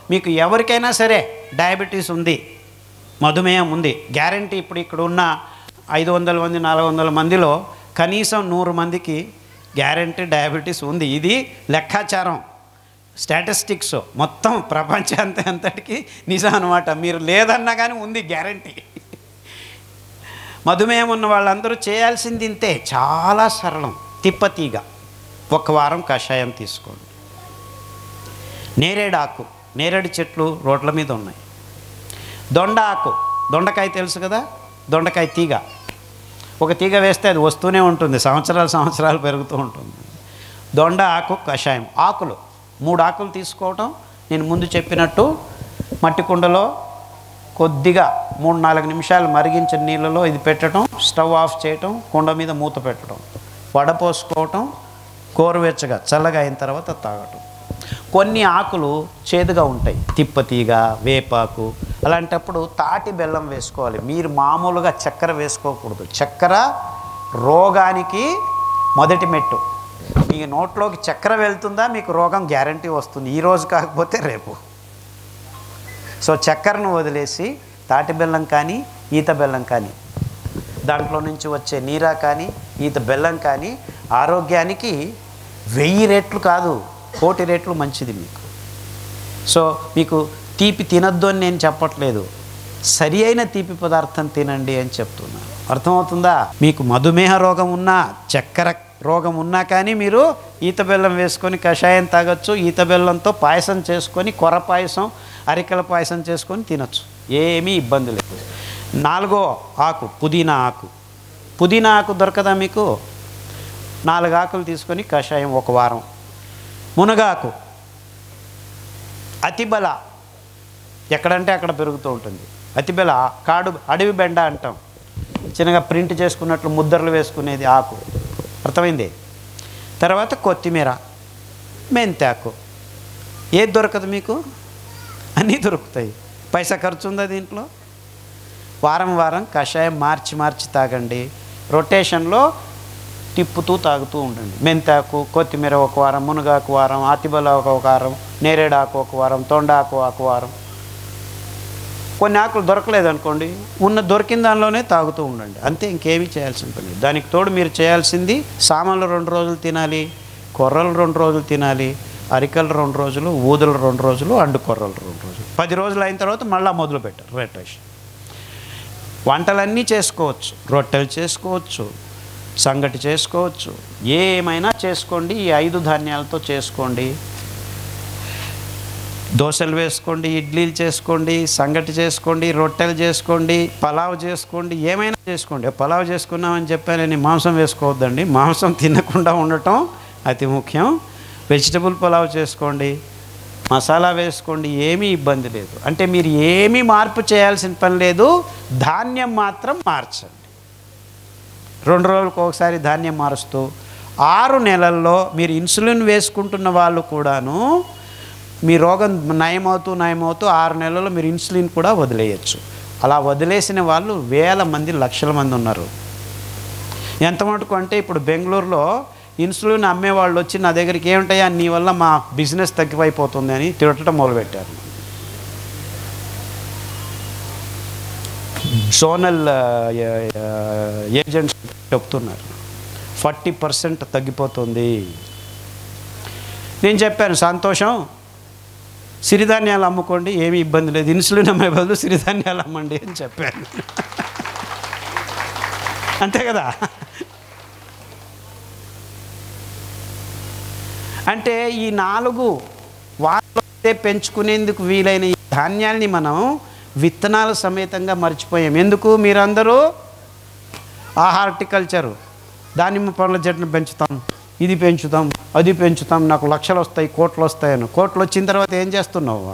మీకు ఎవరికైనా సరే డయాబెటీస్ ఉంది మధుమేహం ఉంది గ్యారంటీ ఇప్పుడు ఇక్కడ ఉన్న ఐదు వందల మంది నాలుగు వందల మందిలో కనీసం నూరు మందికి గ్యారంటీ డయాబెటీస్ ఉంది ఇది లెక్కాచారం స్టాటిస్టిక్స్ మొత్తం ప్రపంచాంత అంతటికి నిజం అనమాట మీరు లేదన్నా కానీ ఉంది గ్యారంటీ మధుమేహం ఉన్న వాళ్ళందరూ చేయాల్సింది ఇంతే చాలా సరళం తిప్పతీగ ఒక వారం కషాయం తీసుకోండి నేరేడు ఆకు నేరేడు చెట్లు రోడ్ల మీద ఉన్నాయి దొండ ఆకు దొండకాయ తెలుసు కదా దొండకాయ తీగ ఒక తీగ వేస్తే అది వస్తూనే ఉంటుంది సంవత్సరాలు సంవత్సరాలు పెరుగుతూ ఉంటుంది దొండ ఆకు కషాయం ఆకులు మూడు ఆకులు తీసుకోవటం నేను ముందు చెప్పినట్టు మట్టి కుండలో కొద్దిగా మూడు నాలుగు నిమిషాలు మరిగించిన నీళ్ళలో ఇది పెట్టడం స్టవ్ ఆఫ్ చేయటం కుండ మీద మూత పెట్టడం వడపోసుకోవటం గోరువెచ్చగా చల్లగా అయిన తర్వాత తాగటం కొన్ని ఆకులు చేదుగా ఉంటాయి తిప్పతీగ వేపాకు అలాంటప్పుడు తాటి బెల్లం వేసుకోవాలి మీరు మామూలుగా చక్కెర వేసుకోకూడదు చక్కెర రోగానికి మొదటి మెట్టు మీ నోట్లోకి చక్కెర వెళ్తుందా మీకు రోగం గ్యారంటీ వస్తుంది ఈ రోజు కాకపోతే రేపు సో చక్కెరను వదిలేసి తాటి బెల్లం కానీ ఈత బెల్లం కానీ దాంట్లో నుంచి వచ్చే నీరా కానీ ఈత బెల్లం కానీ ఆరోగ్యానికి వెయ్యి రెట్లు కాదు కోటి రెట్లు మంచిది మీకు సో మీకు తీపి తినద్దు అని నేను చెప్పట్లేదు సరి అయిన తీపి పదార్థం తినండి అని చెప్తున్నాను అర్థమవుతుందా మీకు మధుమేహ రోగం ఉన్నా చక్కెర రోగం ఉన్నా కానీ మీరు ఈత బెల్లం వేసుకొని కషాయం తాగొచ్చు ఈత బెల్లంతో పాయసం చేసుకొని కొర పాయసం అరికల పాయసం చేసుకొని తినొచ్చు ఏమీ ఇబ్బంది లేదు నాలుగో ఆకు పుదీనా ఆకు పుదీనా ఆకు దొరకదా మీకు నాలుగు ఆకులు తీసుకొని కషాయం ఒక వారం మునగాకు అతిబల ఎక్కడంటే అక్కడ పెరుగుతూ ఉంటుంది అతిబల కాడు అడవి బెండ అంటాం చిన్నగా ప్రింట్ చేసుకున్నట్లు ముద్దర్లు వేసుకునేది ఆకు అర్థమైంది తర్వాత కొత్తిమీర మెంతాకు ఏది దొరకదు మీకు అన్నీ దొరుకుతాయి పైసా ఖర్చు ఉందా దీంట్లో వారం వారం కషాయం మార్చి మార్చి తాగండి రొటేషన్లో తిప్పుతూ తాగుతూ ఉండండి మెంతాకు కొత్తిమీర ఒక వారం మునగాకు వారం ఆతిబల ఒక వారం నేరేడాకు ఒక వారం తొండాకు ఒక వారం కొన్ని ఆకులు దొరకలేదు అనుకోండి ఉన్న దొరికిన దానిలోనే తాగుతూ ఉండండి అంతే ఇంకేమీ చేయాల్సిన పని లేదు. దానికి తోడు మీరు చేయాల్సింది సామాన్లు రెండు రోజులు తినాలి కొర్రలు రెండు రోజులు తినాలి అరికలు రెండు రోజులు ఊదలు రెండు రోజులు అండు కొర్రలు రెండు రోజులు పది రోజులు అయిన తర్వాత మళ్ళీ మొదలు పెట్టారు రొటేషన్ వంటలన్నీ చేసుకోవచ్చు రొట్టెలు చేసుకోవచ్చు సంగటి చేసుకోవచ్చు ఏమైనా చేసుకోండి ఈ ఐదు ధాన్యాలతో చేసుకోండి దోశలు వేసుకోండి ఇడ్లీలు చేసుకోండి సంగటి చేసుకోండి రొట్టెలు చేసుకోండి పలావ్ చేసుకోండి ఏమైనా చేసుకోండి పలావ్ చేసుకున్నామని చెప్పానని మాంసం వేసుకోవద్దండి మాంసం తినకుండా ఉండటం అతి ముఖ్యం వెజిటబుల్ పలావ్ చేసుకోండి మసాలా వేసుకోండి ఏమీ ఇబ్బంది లేదు అంటే మీరు ఏమీ మార్పు చేయాల్సిన పని లేదు ధాన్యం మాత్రం మార్చండి రెండు రోజులకు ఒకసారి ధాన్యం మారుస్తూ ఆరు నెలల్లో మీరు ఇన్సులిన్ వేసుకుంటున్న వాళ్ళు కూడాను మీ రోగం నయమవుతూ నయమవుతూ ఆరు నెలల్లో మీరు ఇన్సులిన్ కూడా వదిలేయచ్చు అలా వదిలేసిన వాళ్ళు వేల మంది లక్షల మంది ఉన్నారు ఎంత మటుకు అంటే ఇప్పుడు బెంగళూరులో ఇన్సులిన్ అమ్మే వాళ్ళు వచ్చి నా దగ్గరికి ఏముంటాయా నీ వల్ల మా బిజినెస్ తగ్గిపోతుంది అని తిట్టడం మొదలుపెట్టారు జోనల్ ఏజెంట్స్ చెప్తున్నారు ఫార్టీ పర్సెంట్ తగ్గిపోతుంది నేను చెప్పాను సంతోషం సిరిధాన్యాలు అమ్ముకోండి ఏమీ ఇబ్బంది లేదు ఇన్సులిన్ అమ్మే బదులు సిరిధాన్యాలు అమ్మండి అని చెప్పాను అంతే కదా అంటే ఈ నాలుగు వాటిలో పెంచుకునేందుకు వీలైన ఈ ధాన్యాల్ని మనం విత్తనాల సమేతంగా మర్చిపోయాం ఎందుకు మీరందరూ ఆ హార్టికల్చరు దానిమ్మ పండ్ల చెట్టును పెంచుతాం ఇది పెంచుతాం అది పెంచుతాం నాకు లక్షలు వస్తాయి కోట్లు వస్తాయని కోట్లు వచ్చిన తర్వాత ఏం చేస్తున్నావు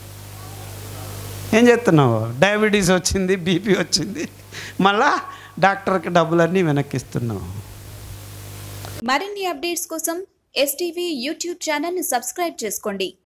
ఏం చేస్తున్నావు డయాబెటీస్ వచ్చింది బీపీ వచ్చింది మళ్ళా డాక్టర్కి డబ్బులన్నీ వెనక్కిస్తున్నావు మరిన్ని అప్డేట్స్ కోసం ఎస్టీవీ యూట్యూబ్ ఛానల్ని సబ్స్క్రైబ్ చేసుకోండి